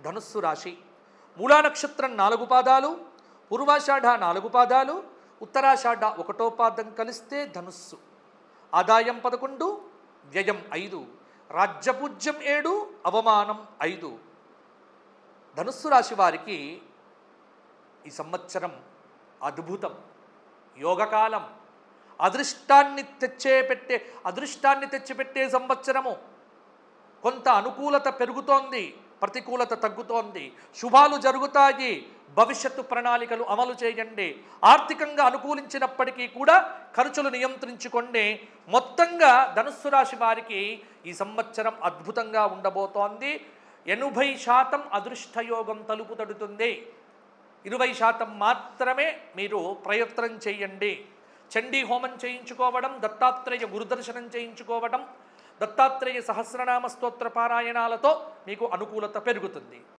ధనుస్సు రాశి మూలా నక్షత్రం నాలుగు పాదాలు పూర్వాషాఢ నాలుగు పాదాలు ఉత్తరాషాఢ ఒకటో పాదం కలిస్తే ధనుస్సు ఆదాయం పదకొండు వ్యయం ఐదు రాజ్యపూజ్యం ఏడు అవమానం ఐదు ధనుస్సు రాశి వారికి ఈ సంవత్సరం అద్భుతం యోగకాలం అదృష్టాన్ని తెచ్చే పెట్టే అదృష్టాన్ని తెచ్చిపెట్టే సంవత్సరము కొంత అనుకూలత పెరుగుతోంది ప్రతికూలత తగ్గుతోంది శుభాలు జరుగుతాయి భవిష్యత్తు ప్రణాళికలు అమలు చేయండి ఆర్థికంగా అనుకూలించినప్పటికీ కూడా ఖర్చులు నియంత్రించుకోండి మొత్తంగా ధనుస్సు రాశి వారికి ఈ సంవత్సరం అద్భుతంగా ఉండబోతోంది ఎనభై శాతం అదృష్టయోగం తలుపు తడుతుంది ఇరవై శాతం మాత్రమే మీరు ప్రయత్నం చేయండి చండీ హోమం చేయించుకోవడం దత్తాత్రేయ గురుదర్శనం చేయించుకోవడం దత్తాత్రేయ సహస్రనామ స్తోత్ర పారాయణాలతో మీకు అనుకూలత పెరుగుతుంది